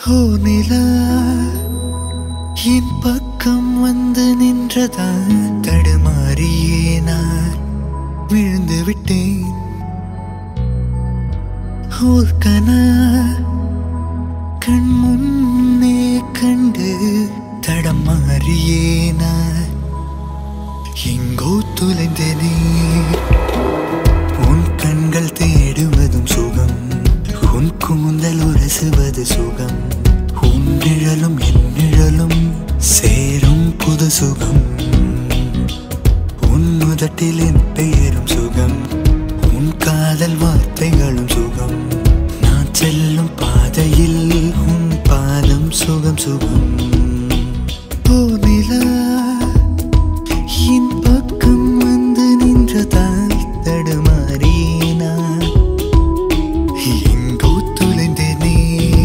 ஓ நிலா என் பக்கம் வந்து நின்றதா தடுமாறியே நான் விழுந்து விட்டேன் ஓர் கனா கண் முன்னே கண்டு தடமாறியே நான் எங்கோ தொலைந்தனே உன் கண்கள் தேடுவதும் சுகம் உன் கூந்தல் உரசுவது சுகம் உன் நிழலும் என் நிழலும் சேரும் புது சுகம் உன் முதட்டில் என் பெயரும் சுகம் உன் காதல் வார்த்தைகளும் சுகம் நான் செல்லும் பாதையில் உன் பாதம் சுகம் சுகம் ஓ நிலா என் பக்கம் வந்து நின்றதால் தடுமாறினா எங்கோ தொலைந்தேனே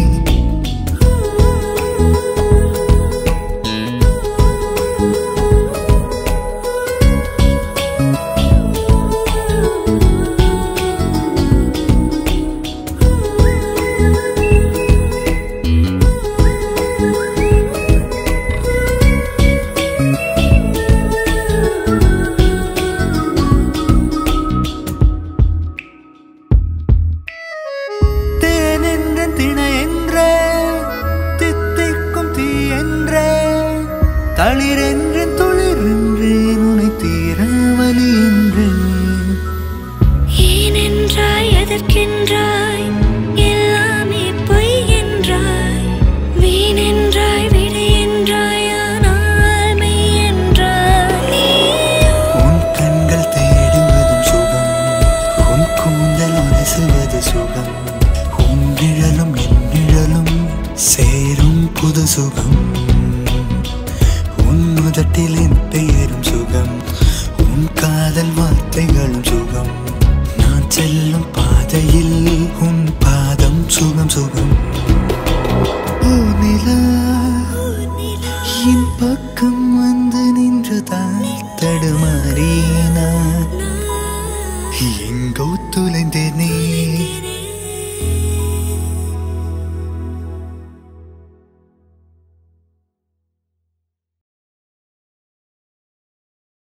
தேன் என்ற திணை என்ற தித்திக்கும் தீ என்ற தளிர் என்ற துளிர் என்றேன் உனை தீராவலி என்றேன் ஏனென்றாய் எதற்கென்றாய் எல்லாமே பொய் என்றாய் வீணென்றாய் விடை என்றாய் ஆனால் மெய் என்றாய் நீயோ உன் கண்கள் தேடுவதும் சுகம் உன் கூந்தல் உரசுவது சுகம் உன் நிழலும் என் நிழலும் சேரும் புது சுகம் உன் முதட்டில் என் பெயரும் சுகம் உன் காதல் வார்த்தைகளும் சுகம் நான் செல்லும் பாதையில் உன் பாதம் சுகம் சுகம் ஓ நிலா என் பக்கம் வந்து நின்றதால் தடுமாறினா எங்கோ தொலைந்தேனே